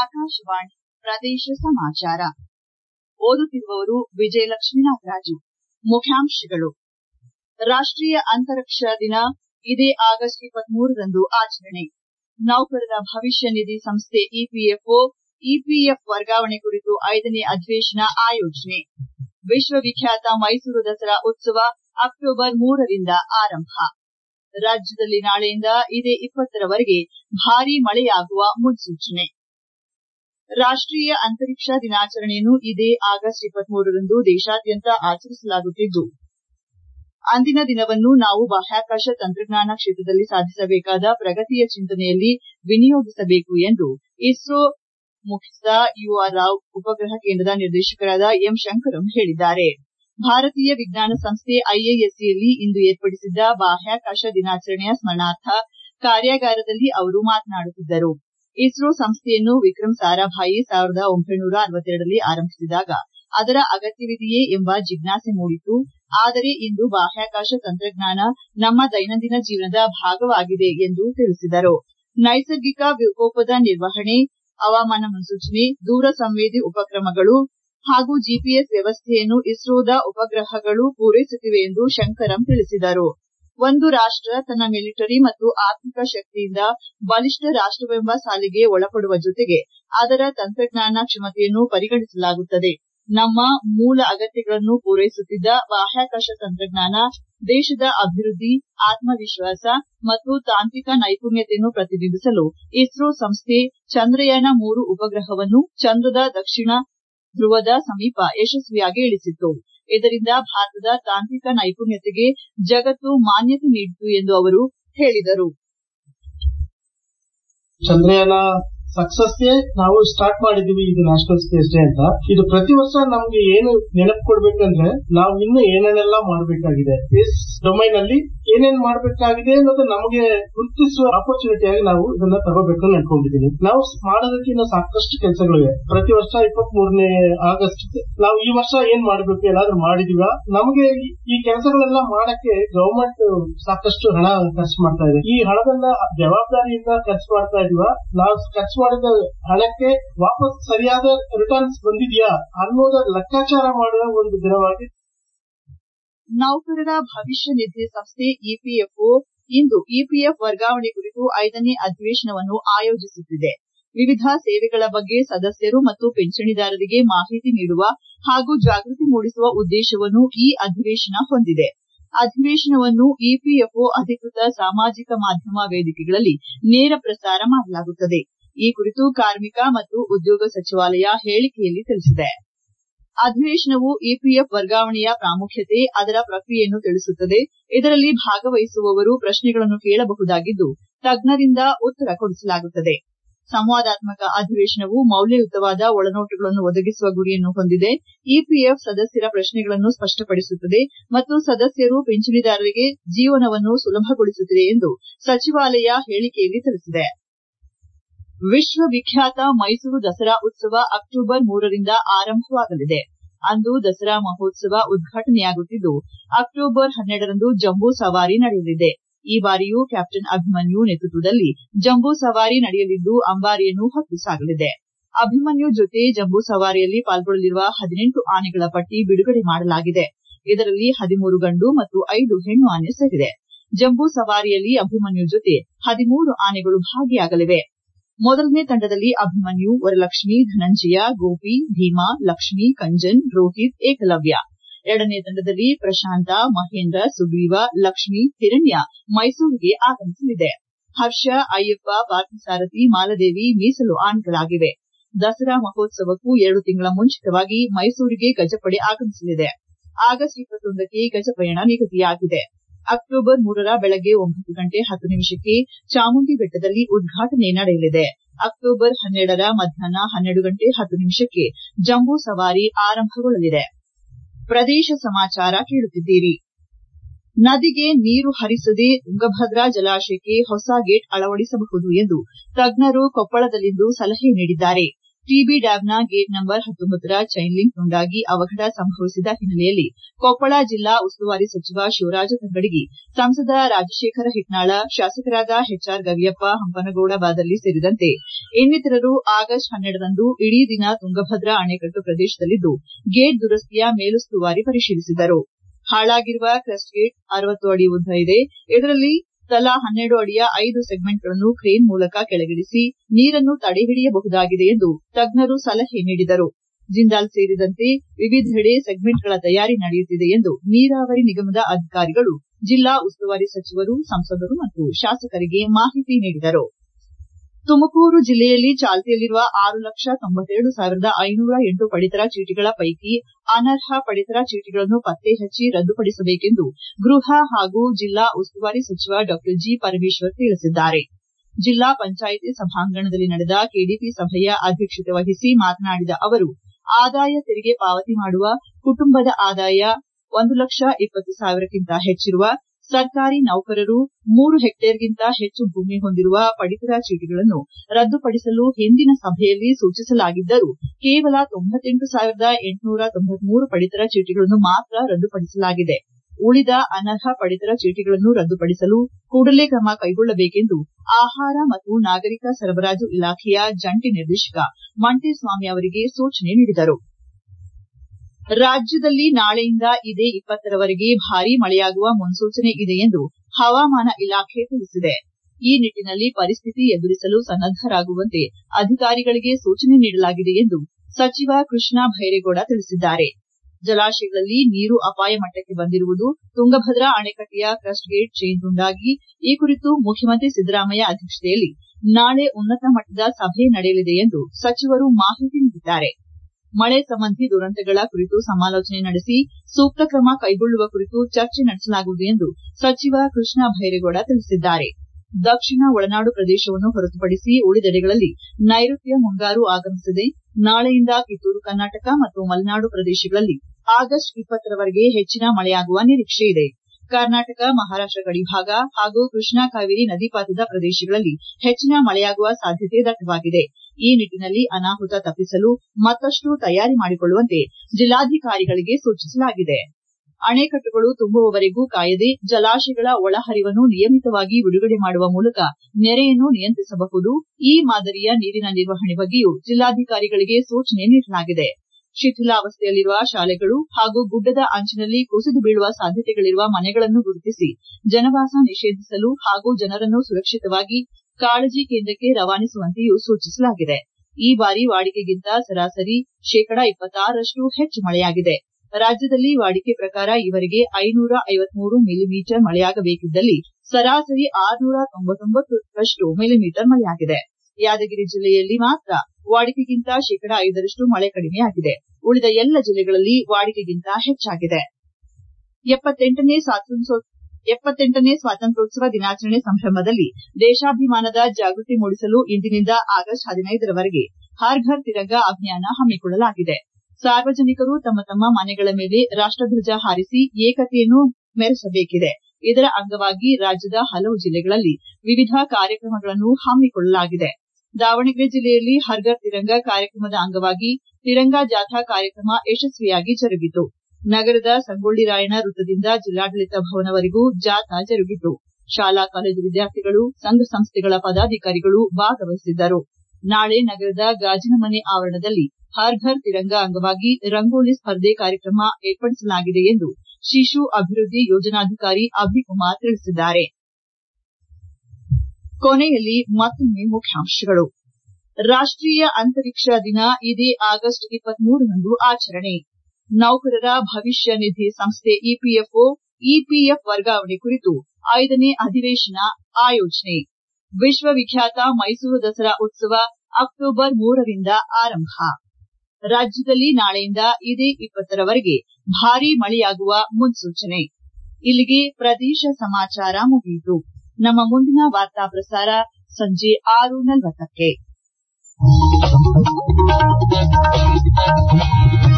ಆಕಾಶವಾಣಿ ಪ್ರದೇಶ ಸಮಾಚಾರ ಓದುತ್ತಿರುವವರು ವಿಜಯಲಕ್ಷ್ಮೀ ನಾಗರಾಜು ಮುಖ್ಯಾಂಶಗಳು ರಾಷ್ಟೀಯ ಅಂತರಿಕ್ಷ ದಿನ ಇದೇ ಆಗಸ್ಟ್ ರಂದು ಆಚರಣೆ ನೌಕರರ ಭವಿಷ್ಯ ನಿಧಿ ಸಂಸ್ಥೆ ಇಪಿಎಫ್ಒ ಇಪಿಎಫ್ ವರ್ಗಾವಣೆ ಕುರಿತು ಐದನೇ ಅಧಿವೇಶನ ಆಯೋಜನೆ ವಿಶ್ವವಿಖ್ಯಾತ ಮೈಸೂರು ದಸರಾ ಉತ್ಸವ ಅಕ್ಟೋಬರ್ ಮೂರರಿಂದ ಆರಂಭ ರಾಜ್ಯದಲ್ಲಿ ನಾಳೆಯಿಂದ ಇದೇ ರವರೆಗೆ ಭಾರೀ ಮಳೆಯಾಗುವ ಮುನ್ಸೂಚನೆ ರಾಷ್ಟೀಯ ಅಂತರಿಕ್ಷ ದಿನಾಚರಣೆಯನ್ನು ಇದೇ ಆಗಸ್ಟ್ ರಂದು ದೇಶಾದ್ಯಂತ ಆಚರಿಸಲಾಗುತ್ತಿದ್ದು ಅಂದಿನ ದಿನವನ್ನು ನಾವು ಬಾಹ್ಯಾಕಾಶ ತಂತ್ರಜ್ಞಾನ ಕ್ಷೇತ್ರದಲ್ಲಿ ಸಾಧಿಸಬೇಕಾದ ಪ್ರಗತಿಯ ಚಿಂತನೆಯಲ್ಲಿ ವಿನಿಯೋಗಿಸಬೇಕು ಎಂದು ಇಸ್ರೋ ಮುಖ್ಯಸ್ಥ ಯು ಆರ್ ರಾವ್ ಉಪಗ್ರಹ ಕೇಂದ್ರದ ನಿರ್ದೇಶಕರಾದ ಎಂ ಶಂಕರಂ ಹೇಳಿದ್ದಾರೆ ಭಾರತೀಯ ವಿಜ್ಞಾನ ಸಂಸ್ಥೆ ಐಐಎಸ್ಸಿಯಲ್ಲಿ ಇಂದು ಏರ್ಪಡಿಸಿದ್ದ ಬಾಹ್ಯಾಕಾಶ ದಿನಾಚರಣೆಯ ಸ್ಮರಣಾರ್ಥ ಕಾರ್ಯಾಗಾರದಲ್ಲಿ ಅವರು ಮಾತನಾಡುತ್ತಿದ್ದರು ಇಸ್ರೋ ಸಂಸ್ಥೆಯನ್ನು ವಿಕ್ರಮ್ ಸಾರಾಭಾಯಿ ರಲ್ಲಿ ಆರಂಭಿಸಿದಾಗ ಅದರ ಅಗತ್ಯವಿದೆಯೇ ಎಂಬ ಜಿಜ್ಞಾಸೆ ಮೂಡಿತ್ತು ಆದರೆ ಇಂದು ಬಾಹ್ಯಾಕಾಶ ತಂತ್ರಜ್ಞಾನ ನಮ್ಮ ದೈನಂದಿನ ಜೀವನದ ಭಾಗವಾಗಿದೆ ಎಂದು ತಿಳಿಸಿದರು ನೈಸರ್ಗಿಕ ವಿಕೋಪದ ನಿರ್ವಹಣೆ ಹವಾಮಾನ ಮುನ್ಸೂಚನೆ ದೂರ ಸಂವೇದಿ ಉಪಕ್ರಮಗಳು ಹಾಗೂ ಜಿಪಿಎಸ್ ವ್ಯವಸ್ಥೆಯನ್ನು ಇಸ್ರೋದ ಉಪಗ್ರಹಗಳು ಪೂರೈಸುತ್ತಿವೆ ಎಂದು ಶಂಕರಂ ತಿಳಿಸಿದರು ಒಂದು ರಾಷ್ಟ ತನ್ನ ಮಿಲಿಟರಿ ಮತ್ತು ಆರ್ಥಿಕ ಶಕ್ತಿಯಿಂದ ಬಲಿಷ್ಠ ರಾಷ್ಟವೆಂಬ ಸಾಲಿಗೆ ಒಳಪಡುವ ಜೊತೆಗೆ ಅದರ ತಂತ್ರಜ್ಞಾನ ಕ್ಷಮತೆಯನ್ನು ಪರಿಗಣಿಸಲಾಗುತ್ತದೆ ನಮ್ಮ ಮೂಲ ಅಗತ್ಯಗಳನ್ನು ಪೂರೈಸುತ್ತಿದ್ದ ಬಾಹ್ಯಾಕಾಶ ತಂತ್ರಜ್ಞಾನ ದೇಶದ ಅಭಿವೃದ್ಧಿ ಆತ್ಮವಿಶ್ವಾಸ ಮತ್ತು ತಾಂತ್ರಿಕ ನೈಪುಣ್ಯತೆಯನ್ನು ಪ್ರತಿಬಿಂಬಿಸಲು ಇಸ್ರೋ ಸಂಸ್ಥೆ ಚಂದ್ರಯಾನ ಮೂರು ಉಪಗ್ರಹವನ್ನು ಚಂದ್ರದ ದಕ್ಷಿಣ ಧ್ರುವದ ಸಮೀಪ ಯಶಸ್ವಿಯಾಗಿ ಇಳಿಸಿತ್ತು ಇದರಿಂದ ಭಾರತದ ತಾಂತ್ರಿಕ ನೈಪುಣ್ಯತೆಗೆ ಜಗತ್ತು ಮಾನ್ಯತೆ ನೀಡಿತು ಎಂದು ಅವರು ಹೇಳಿದರು ಚಂದ್ರಯಾನ ಸಕ್ಸಸ್ಗೆ ನಾವು ಸ್ಟಾರ್ಟ್ ಮಾಡಿದೀವಿ ಇದು ನ್ಯಾಷನಲ್ ಸ್ಪೇಸ್ ಡೇ ಅಂತ ಇದು ಪ್ರತಿ ವರ್ಷ ನಮ್ಗೆ ಏನು ನೆನಪು ಕೊಡ್ಬೇಕಂದ್ರೆ ನಾವು ಇನ್ನು ಏನೇನೆಲ್ಲ ಮಾಡಬೇಕಾಗಿದೆ ಸ್ಪೇಸ್ ಡೊಮೈನ್ ಅಲ್ಲಿ ಏನೇನ್ ಮಾಡಬೇಕಾಗಿದೆ ಅನ್ನೋದು ನಮಗೆ ಗುರುತಿಸುವ ಆಪರ್ಚುನಿಟಿ ಆಗಿ ನಾವು ಇದನ್ನ ತಗೋಬೇಕು ಅನ್ಕೊಂಡಿದೀನಿ ನಾವು ಮಾಡೋದಕ್ಕೆ ಇನ್ನು ಸಾಕಷ್ಟು ಕೆಲಸಗಳಿವೆ ಪ್ರತಿ ವರ್ಷ ಇಪ್ಪತ್ತ್ ಮೂರನೇ ಆಗಸ್ಟ್ ನಾವು ಈ ವರ್ಷ ಏನ್ ಮಾಡಬೇಕು ಏನಾದ್ರೂ ಮಾಡಿದೀವ ನಮಗೆ ಈ ಕೆಲಸಗಳೆಲ್ಲ ಮಾಡಕ್ಕೆ ಗವರ್ಮೆಂಟ್ ಸಾಕಷ್ಟು ಹಣ ಖರ್ಚು ಮಾಡ್ತಾ ಇದೆ ಈ ಹಣವನ್ನ ಜವಾಬ್ದಾರಿಯಿಂದ ಖರ್ಚು ಮಾಡ್ತಾ ಇದೀವ ನಾವು ಖರ್ಚು ಮಾಡಿದ ಹಣಕ್ಕೆ ವಾಪಸ್ ಸರಿಯಾದ ರಿಟರ್ನ್ಸ್ ಬಂದಿದೆಯಾ ಅನ್ನೋದ ಲೆಕ್ಕಾಚಾರ ಮಾಡುವ ಒಂದು ದಿನವಾಗಿ ನೌಕರರ ಭವಿಷ್ಯ ನಿಧಿ ಸಂಸ್ಥೆ ಇಪಿಎಫ್ಒ ಇಂದು ಇಪಿಎಫ್ ವರ್ಗಾವಣೆ ಕುರಿತು ಐದನೇ ಅಧಿವೇಶನವನ್ನು ಆಯೋಜಿಸುತ್ತಿದೆ ವಿವಿಧ ಸೇವೆಗಳ ಬಗ್ಗೆ ಸದಸ್ಯರು ಮತ್ತು ಪಿಂಚಣಿದಾರರಿಗೆ ಮಾಹಿತಿ ನೀಡುವ ಹಾಗೂ ಜಾಗೃತಿ ಮೂಡಿಸುವ ಉದ್ದೇಶವನ್ನು ಈ ಅಧಿವೇಶನ ಹೊಂದಿದೆ ಅಧಿವೇಶನವನ್ನು ಇಪಿಎಫ್ಒ ಅಧಿಕೃತ ಸಾಮಾಜಿಕ ಮಾಧ್ಯಮ ವೇದಿಕೆಗಳಲ್ಲಿ ನೇರ ಪ್ರಸಾರ ಮಾಡಲಾಗುತ್ತದೆ ಈ ಕುರಿತು ಕಾರ್ಮಿಕ ಮತ್ತು ಉದ್ಯೋಗ ಸಚಿವಾಲಯ ಹೇಳಿಕೆಯಲ್ಲಿ ತಿಳಿಸಿದೆ ಅಧಿವೇಶನವು ಇಪಿಎಫ್ ವರ್ಗಾವಣೆಯ ಪ್ರಾಮುಖ್ಯತೆ ಅದರ ಪ್ರಕ್ರಿಯೆಯನ್ನು ತಿಳಿಸುತ್ತದೆ ಇದರಲ್ಲಿ ಭಾಗವಹಿಸುವವರು ಪ್ರಶ್ನೆಗಳನ್ನು ಕೇಳಬಹುದಾಗಿದ್ದು ತಜ್ಞರಿಂದ ಉತ್ತರ ಕೊಡಿಸಲಾಗುತ್ತದೆ ಸಂವಾದಾತ್ಮಕ ಅಧಿವೇಶನವು ಮೌಲ್ಯಯುತವಾದ ಒಳನೋಟಗಳನ್ನು ಒದಗಿಸುವ ಗುರಿಯನ್ನು ಹೊಂದಿದೆ ಇಪಿಎಫ್ ಸದಸ್ಯರ ಪ್ರಶ್ನೆಗಳನ್ನು ಸ್ಪಷ್ಟಪಡಿಸುತ್ತದೆ ಮತ್ತು ಸದಸ್ಯರು ಪಿಂಚಣಿದಾರರಿಗೆ ಜೀವನವನ್ನು ಸುಲಭಗೊಳಿಸುತ್ತಿದೆ ಎಂದು ಸಚಿವಾಲಯ ಹೇಳಿಕೆಯಲ್ಲಿ ತಿಳಿಸಿದೆ ವಿಶ್ವವಿಖ್ಯಾತ ಮೈಸೂರು ದಸರಾ ಉತ್ಸವ ಅಕ್ಟೋಬರ್ ಮೂರರಿಂದ ಆರಂಭವಾಗಲಿದೆ ಅಂದು ದಸರಾ ಮಹೋತ್ಸವ ಉದ್ಘಾಟನೆಯಾಗುತ್ತಿದ್ದು ಅಕ್ಟೋಬರ್ ಹನ್ನೆರಡರಂದು ಜಂಬೂ ಸವಾರಿ ನಡೆಯಲಿದೆ ಈ ಬಾರಿಯೂ ಕ್ಯಾಪ್ಟನ್ ಅಭಿಮನ್ಯು ನೇತೃತ್ವದಲ್ಲಿ ಜಂಬೂ ಸವಾರಿ ನಡೆಯಲಿದ್ದು ಅಂಬಾರಿಯನ್ನು ಹೊತ್ತು ಸಾಗಲಿದೆ ಅಭಿಮನ್ಯು ಜೊತೆ ಜಂಬೂ ಸವಾರಿಯಲ್ಲಿ ಪಾಲ್ಗೊಳ್ಳಲಿರುವ ಹದಿನೆಂಟು ಆನೆಗಳ ಪಟ್ಟಿ ಬಿಡುಗಡೆ ಮಾಡಲಾಗಿದೆ ಇದರಲ್ಲಿ ಹದಿಮೂರು ಗಂಡು ಮತ್ತು ಐದು ಹೆಣ್ಣು ಆನೆ ಸೇರಿದೆ ಜಂಬೂ ಸವಾರಿಯಲ್ಲಿ ಅಭಿಮನ್ಯು ಜೊತೆ ಹದಿಮೂರು ಆನೆಗಳು ಭಾಗಿಯಾಗಲಿವೆ ಮೊದಲನೇ ತಂಡದಲ್ಲಿ ಅಭಿಮನ್ಯು ವರಲಕ್ಷ್ಮಿ ಧನಂಜಯ ಗೋಪಿ ಭೀಮಾ ಲಕ್ಷ್ಮಿ ಕಂಜನ್ ರೋಹಿತ್ ಏಕಲವ್ಯ ಎರಡನೇ ತಂಡದಲ್ಲಿ ಪ್ರಶಾಂತ ಮಹೇಂದ್ರ ಸುಗ್ರೀವ ಲಕ್ಷ್ಮಿ ಹಿರಣ್ಯ ಮೈಸೂರಿಗೆ ಆಗಮಿಸಲಿದೆ ಹರ್ಷ ಅಯ್ಯಪ್ಪ ಪಾರ್ಥಸಾರಥಿ ಮಾಲದೇವಿ ಮೀಸಲು ಆನೆಗಳಾಗಿವೆ ದಸರಾ ಮಹೋತ್ಸವಕ್ಕೂ ಎರಡು ತಿಂಗಳ ಮುಂಚಿತವಾಗಿ ಮೈಸೂರಿಗೆ ಗಜಪಡೆ ಆಗಮಿಸಲಿದೆ ಆಗಸ್ಟ್ ಇಪ್ಪತ್ತೊಂದಕ್ಕೆ ಗಜಪಯಣ ನಿಗದಿಯಾಗಿದೆ ಅಕ್ಟೋಬರ್ ಮೂರರ ಬೆಳಗ್ಗೆ ಒಂಬತ್ತು ಗಂಟೆ ಹತ್ತು ನಿಮಿಷಕ್ಕೆ ಚಾಮುಂಡಿ ಬೆಟ್ಟದಲ್ಲಿ ಉದ್ಘಾಟನೆ ನಡೆಯಲಿದೆ ಅಕ್ಟೋಬರ್ ಹನ್ನೆರಡರ ಮಧ್ಯಾಹ್ನ ಹನ್ನೆರಡು ಗಂಟೆ ಹತ್ತು ನಿಮಿಷಕ್ಕೆ ಜಂಬೂ ಸವಾರಿ ಆರಂಭಗೊಳ್ಳಲಿದೆ ಪ್ರದೇಶ ಸಮಾಚಾರ ಕೇಳುತ್ತಿದ್ದೀರಿ ನದಿಗೆ ನೀರು ಹರಿಸದೆ ತುಂಗಭದ್ರಾ ಜಲಾಶಯಕ್ಕೆ ಹೊಸ ಗೇಟ್ ಅಳವಡಿಸಬಹುದು ಎಂದು ತಜ್ಞರು ಕೊಪ್ಪಳದಲ್ಲಿಂದು ಸಲಹೆ ನೀಡಿದ್ದಾರೆ ಟಿಬಿ ಡ್ಯಾಂನ ಗೇಟ್ ನಂಬರ್ ಹತ್ತೊಂಬತ್ತರ ಚೈನ್ ಲಿಂಕ್ನಿಂದಾಗಿ ಅವಘಡ ಸಂಭವಿಸಿದ ಹಿನ್ನೆಲೆಯಲ್ಲಿ ಕೊಪ್ಪಳ ಜಿಲ್ಲಾ ಉಸ್ತುವಾರಿ ಸಚಿವ ಶಿವರಾಜ ತಂಗಡಗಿ ಸಂಸದ ರಾಜಶೇಖರ ಹಿಟ್ನಾಳ ಶಾಸಕರಾದ ಎಚ್ಆರ್ ಗವಿಯಪ್ಪ ಹಂಪನಗೌಡ ಬಾದಳ್ಳಿ ಸೇರಿದಂತೆ ಇನ್ನಿತರರು ಆಗಸ್ಟ್ ಹನ್ನೆರಡರಂದು ಇಡೀ ದಿನ ತುಂಗಭದ್ರಾ ಅಣೆಕಟ್ಟು ಪ್ರದೇಶದಲ್ಲಿದ್ದು ಗೇಟ್ ದುರಸ್ತಿಯ ಮೇಲುಸ್ತುವಾರಿ ಪರಿಶೀಲಿಸಿದರು ಹಾಳಾಗಿರುವ ಕ್ರಸ್ಟ್ ಗೇಟ್ ಅರವತ್ತು ಅಡಿ ಉದ್ದ ಇದೆ ಇದರಲ್ಲಿ ತಲಾ ಹನ್ನೆರಡು ಅಡಿಯ ಐದು ಸೆಗ್ಮೆಂಟ್ಗಳನ್ನು ಕ್ರೇನ್ ಮೂಲಕ ಕೆಳಗಿಳಿಸಿ ನೀರನ್ನು ತಡೆಹಿಡಿಯಬಹುದಾಗಿದೆ ಎಂದು ತಜ್ಞರು ಸಲಹೆ ನೀಡಿದರು ಜಿಂದಾಲ್ ಸೇರಿದಂತೆ ವಿವಿಧೆಡೆ ಸೆಗ್ಮೆಂಟ್ಗಳ ತಯಾರಿ ನಡೆಯುತ್ತಿದೆ ಎಂದು ನೀರಾವರಿ ನಿಗಮದ ಅಧಿಕಾರಿಗಳು ಜಿಲ್ಲಾ ಉಸ್ತುವಾರಿ ಸಚಿವರು ಸಂಸದರು ಮತ್ತು ಶಾಸಕರಿಗೆ ಮಾಹಿತಿ ನೀಡಿದರು ತುಮಕೂರು ಜಿಲ್ಲೆಯಲ್ಲಿ ಚಾಲ್ತಿಯಲ್ಲಿರುವ ಆರು ಲಕ್ಷ ತೊಂಬತ್ತೆರಡು ಸಾವಿರದ ಐನೂರ ಎಂಟು ಪಡಿತರ ಚೀಟಿಗಳ ಪೈಕಿ ಅನರ್ಹ ಪಡಿತರ ಚೀಟಿಗಳನ್ನು ಪತ್ತೆ ಹಚ್ಚಿ ರದ್ದುಪಡಿಸಬೇಕೆಂದು ಗೃಹ ಹಾಗೂ ಜಿಲ್ಲಾ ಉಸ್ತುವಾರಿ ಸಚಿವ ಡಾ ಜಿ ಪರಮೇಶ್ವರ್ ತಿಳಿಸಿದ್ದಾರೆ ಜಿಲ್ಲಾ ಪಂಚಾಯಿತಿ ಸಭಾಂಗಣದಲ್ಲಿ ನಡೆದ ಕೆಡಿಪಿ ಸಭೆಯ ಅಧ್ಯಕ್ಷತೆ ವಹಿಸಿ ಮಾತನಾಡಿದ ಅವರು ಆದಾಯ ತೆರಿಗೆ ಪಾವತಿ ಮಾಡುವ ಕುಟುಂಬದ ಆದಾಯ ಒಂದು ಲಕ್ಷ ಇಪ್ಪತ್ತು ಸಾವಿರಕ್ಕಿಂತ ಹೆಚ್ಚಿರುವ ಸರ್ಕಾರಿ ನೌಕರರು ಮೂರು ಹೆಕ್ಟೇರ್ಗಿಂತ ಹೆಚ್ಚು ಭೂಮಿ ಹೊಂದಿರುವ ಪಡಿತರ ಚೀಟಿಗಳನ್ನು ರದ್ದುಪಡಿಸಲು ಹಿಂದಿನ ಸಭೆಯಲ್ಲಿ ಸೂಚಿಸಲಾಗಿದ್ದರೂ ಕೇವಲ ತೊಂಬತ್ತೆಂಟು ಸಾವಿರದ ಎಂಟುನೂರ ತೊಂಬತ್ಮೂರು ಪಡಿತರ ಚೀಟಿಗಳನ್ನು ಮಾತ್ರ ರದ್ದುಪಡಿಸಲಾಗಿದೆ ಉಳಿದ ಅನರ್ಹ ಪಡಿತರ ಚೀಟಿಗಳನ್ನು ರದ್ದುಪಡಿಸಲು ಕೂಡಲೇ ಕ್ರಮ ಕೈಗೊಳ್ಳಬೇಕೆಂದು ಆಹಾರ ಮತ್ತು ನಾಗರಿಕ ಸರಬರಾಜು ಇಲಾಖೆಯ ಜಂಟಿ ನಿರ್ದೇಶಕ ಮಂಟೇಸ್ವಾಮಿ ಅವರಿಗೆ ಸೂಚನೆ ನೀಡಿದರು ರಾಜ್ಯದಲ್ಲಿ ನಾಳೆಯಿಂದ ಇದೇ ಇಪ್ಪತ್ತರವರೆಗೆ ಭಾರೀ ಮಳೆಯಾಗುವ ಮುನ್ಸೂಚನೆ ಇದೆ ಎಂದು ಹವಾಮಾನ ಇಲಾಖೆ ತಿಳಿಸಿದೆ ಈ ನಿಟ್ಟಿನಲ್ಲಿ ಪರಿಸ್ಥಿತಿ ಎದುರಿಸಲು ಸನ್ನದ್ದರಾಗುವಂತೆ ಅಧಿಕಾರಿಗಳಿಗೆ ಸೂಚನೆ ನೀಡಲಾಗಿದೆ ಎಂದು ಸಚಿವ ಕೃಷ್ಣ ಭೈರೇಗೌಡ ತಿಳಿಸಿದ್ದಾರೆ ಜಲಾಶಯಗಳಲ್ಲಿ ನೀರು ಅಪಾಯ ಮಟ್ಟಕ್ಕೆ ಬಂದಿರುವುದು ತುಂಗಭದ್ರಾ ಅಣೆಕಟ್ಟೆಯ ಕ್ರಸ್ಟ್ ಗೇಟ್ ಚೇಂಜ್ನಿಂದಾಗಿ ಈ ಕುರಿತು ಮುಖ್ಯಮಂತ್ರಿ ಸಿದ್ದರಾಮಯ್ಯ ಅಧ್ಯಕ್ಷತೆಯಲ್ಲಿ ನಾಳೆ ಉನ್ನತ ಮಟ್ಟದ ಸಭೆ ನಡೆಯಲಿದೆ ಎಂದು ಸಚಿವರು ಮಾಹಿತಿ ನೀಡಿದ್ದಾರೆ ಮಳೆ ಸಂಬಂಧಿ ದುರಂತಗಳ ಕುರಿತು ಸಮಾಲೋಚನೆ ನಡೆಸಿ ಸೂಕ್ತ ಕ್ರಮ ಕೈಗೊಳ್ಳುವ ಕುರಿತು ಚರ್ಚೆ ನಡೆಸಲಾಗುವುದು ಎಂದು ಸಚಿವ ಕೃಷ್ಣ ಭೈರೇಗೌಡ ತಿಳಿಸಿದ್ದಾರೆ ದಕ್ಷಿಣ ಒಳನಾಡು ಪ್ರದೇಶವನ್ನು ಹೊರತುಪಡಿಸಿ ಉಳಿದೆಡೆಗಳಲ್ಲಿ ನೈಋತ್ಯ ಮುಂಗಾರು ಆಗಮಿಸಿದೆ ನಾಳೆಯಿಂದ ಕಿತ್ತೂರು ಕರ್ನಾಟಕ ಮತ್ತು ಮಲೆನಾಡು ಪ್ರದೇಶಗಳಲ್ಲಿ ಆಗಸ್ಟ್ ಇಪ್ಪತ್ತರವರೆಗೆ ಹೆಚ್ಚಿನ ಮಳೆಯಾಗುವ ನಿರೀಕ್ಷೆ ಇದೆ ಕರ್ನಾಟಕ ಮಹಾರಾಷ್ಟ ಗಡಿಭಾಗ ಹಾಗೂ ಕೃಷ್ಣಾ ಕಾವೇರಿ ನದಿಪಾತ್ರದ ಪ್ರದೇಶಗಳಲ್ಲಿ ಹೆಚ್ಚಿನ ಮಳೆಯಾಗುವ ಸಾಧ್ಯತೆ ದಟ್ಟವಾಗಿದೆ ಈ ನಿಟ್ಟಿನಲ್ಲಿ ಅನಾಹುತ ತಪ್ಪಿಸಲು ಮತ್ತಷ್ಟು ತಯಾರಿ ಮಾಡಿಕೊಳ್ಳುವಂತೆ ಜಿಲ್ಲಾಧಿಕಾರಿಗಳಿಗೆ ಸೂಚಿಸಲಾಗಿದೆ ಅಣೆಕಟ್ಟುಗಳು ತುಂಬುವವರೆಗೂ ಕಾಯದೆ ಜಲಾಶಯಗಳ ಒಳಹರಿವನ್ನು ನಿಯಮಿತವಾಗಿ ಬಿಡುಗಡೆ ಮಾಡುವ ಮೂಲಕ ನೆರೆಯನ್ನು ನಿಯಂತ್ರಿಸಬಹುದು ಈ ಮಾದರಿಯ ನೀರಿನ ನಿರ್ವಹಣೆ ಬಗ್ಗೆಯೂ ಜಿಲ್ಲಾಧಿಕಾರಿಗಳಿಗೆ ಸೂಚನೆ ನೀಡಲಾಗಿದೆ ಶಿಥಿಲಾವಸ್ಥೆಯಲ್ಲಿರುವ ಶಾಲೆಗಳು ಹಾಗೂ ಗುಡ್ಡದ ಅಂಚಿನಲ್ಲಿ ಕುಸಿದು ಬೀಳುವ ಸಾಧ್ಯತೆಗಳಿರುವ ಮನೆಗಳನ್ನು ಗುರುತಿಸಿ ಜನವಾಸ ನಿಷೇಧಿಸಲು ಹಾಗೂ ಜನರನ್ನು ಸುರಕ್ಷಿತವಾಗಿ ಕಾಳಜಿ ಕೇಂದ್ರಕ್ಕೆ ರವಾನಿಸುವಂತೆಯೂ ಸೂಚಿಸಲಾಗಿದೆ ಈ ಬಾರಿ ವಾಡಿಕೆಗಿಂತ ಸರಾಸರಿ ಶೇಕಡಾ ಇಪ್ಪತ್ತಾರರಷ್ಟು ಹೆಚ್ಚು ಮಳೆಯಾಗಿದೆ ರಾಜ್ಯದಲ್ಲಿ ವಾಡಿಕೆ ಪ್ರಕಾರ ಈವರೆಗೆ ಐನೂರ ಐವತ್ಮೂರು ಮಿಲಿಮೀಟರ್ ಮಳೆಯಾಗಬೇಕಿದ್ದಲ್ಲಿ ಸರಾಸರಿ ಆರುನೂರ ತೊಂಬತ್ತೊಂಬತ್ತರಷ್ಟು ಮಿಲಿಮೀಟರ್ ಮಳೆಯಾಗಿದೆ ಯಾದಗಿರಿ ಜಿಲ್ಲೆಯಲ್ಲಿ ಮಾತ್ರ ವಾಡಿಕೆಗಿಂತ ಶೇಕಡಾ ಐದರಷ್ಟು ಮಳೆ ಕಡಿಮೆಯಾಗಿದೆ ಉಳಿದ ಎಲ್ಲ ಜಿಲ್ಲೆಗಳಲ್ಲಿ ವಾಡಿಕೆಗಿಂತ ಹೆಚ್ಚಾಗಿದೆ ಎಪ್ಪತ್ತೆಂಟನೇ ಸ್ವಾತಂತ್ರ್ಯೋತ್ಸವ ದಿನಾಚರಣೆ ಸಂಭ್ರಮದಲ್ಲಿ ದೇಶಾಭಿಮಾನದ ಜಾಗೃತಿ ಮೂಡಿಸಲು ಇಂದಿನಿಂದ ಆಗಸ್ಟ್ ಹದಿನೈದರವರೆಗೆ ಹರ್ ಘರ್ ತಿರಂಗಾ ಅಭಿಯಾನ ಹಮ್ಮಿಕೊಳ್ಳಲಾಗಿದೆ ಸಾರ್ವಜನಿಕರು ತಮ್ಮ ತಮ್ಮ ಮನೆಗಳ ಮೇಲೆ ರಾಷ್ಟಧ್ವಜ ಹಾರಿಸಿ ಏಕತೆಯನ್ನು ಮೆರೆಸಬೇಕಿದೆ ಇದರ ಅಂಗವಾಗಿ ರಾಜ್ಯದ ಹಲವು ಜಿಲ್ಲೆಗಳಲ್ಲಿ ವಿವಿಧ ಕಾರ್ಯಕ್ರಮಗಳನ್ನು ಹಮ್ಮಿಕೊಳ್ಳಲಾಗಿದೆ ದಾವಣಗೆರೆ ಜಿಲ್ಲೆಯಲ್ಲಿ ಹರ್ ಘರ್ ತಿರಂಗಾ ಕಾರ್ಯಕ್ರಮದ ಅಂಗವಾಗಿ ತಿರಂಗಾ ಜಾಥಾ ಕಾರ್ಯಕ್ರಮ ಯಶಸ್ವಿಯಾಗಿ ಜರುಗಿತು ನಗರದ ಸಂಗೊಳ್ಳಿ ರಾಯಣ್ಣ ವೃತ್ತದಿಂದ ಜಿಲ್ಲಾಡಳಿತ ಭವನವರೆಗೂ ಜಾಥಾ ಜರುಗಿತು ಶಾಲಾ ಕಾಲೇಜು ವಿದ್ಯಾರ್ಥಿಗಳು ಸಂಘ ಸಂಸ್ಥೆಗಳ ಪದಾಧಿಕಾರಿಗಳು ಭಾಗವಹಿಸಿದ್ದರು ನಾಳೆ ನಗರದ ಗಾಜಿನ ಮನೆ ಆವರಣದಲ್ಲಿ ಹರ್ ಘರ್ ತಿರಂಗಾ ಅಂಗವಾಗಿ ರಂಗೋಲಿ ಸ್ಪರ್ಧೆ ಕಾರ್ಯಕ್ರಮ ಏರ್ಪಡಿಸಲಾಗಿದೆ ಎಂದು ಶಿಶು ಅಭಿವೃದ್ಧಿ ಯೋಜನಾಧಿಕಾರಿ ಅಭಿಕುಮಾರ್ ತಿಳಿಸಿದ್ದಾರೆ ಕೊನೆಯಲ್ಲಿ ಮತ್ತೊಮ್ಮೆ ಮುಖ್ಯಾಂಶಗಳು ರಾಷ್ಟೀಯ ಅಂತರಿಕ್ಷ ದಿನ ಇದೇ ಆಗಸ್ಟ್ ಇಪ್ಪತ್ಮೂರರಂದು ಆಚರಣೆ ನೌಕರರ ಭವಿಷ್ಯ ನಿಧಿ ಸಂಸ್ಥೆ ಇಪಿಎಫ್ಒ ಇಪಿಎಫ್ ವರ್ಗಾವಣೆ ಕುರಿತು ಐದನೇ ಅಧಿವೇಶನ ಆಯೋಜನೆ ವಿಶ್ವವಿಖ್ಯಾತ ಮೈಸೂರು ದಸರಾ ಉತ್ಸವ ಅಕ್ಟೋಬರ್ ಮೂರರಿಂದ ಆರಂಭ ರಾಜ್ಯದಲ್ಲಿ ನಾಳೆಯಿಂದ ಇದೇ ಇಪ್ಪತ್ತರವರೆಗೆ ಭಾರೀ ಮಳೆಯಾಗುವ ಮುನ್ಸೂಚನೆ ಇಲ್ಲಿಗೆ ಪ್ರದೇಶ ಸಮಾಚಾರ ಮುಗಿಯಿತು ನಮ್ಮ ಮುಂದಿನ ವಾರ್ತಾ ಪ್ರಸಾರ ಸಂಜೆ ಆರು ನಲವತ್ತಕ್ಕೆ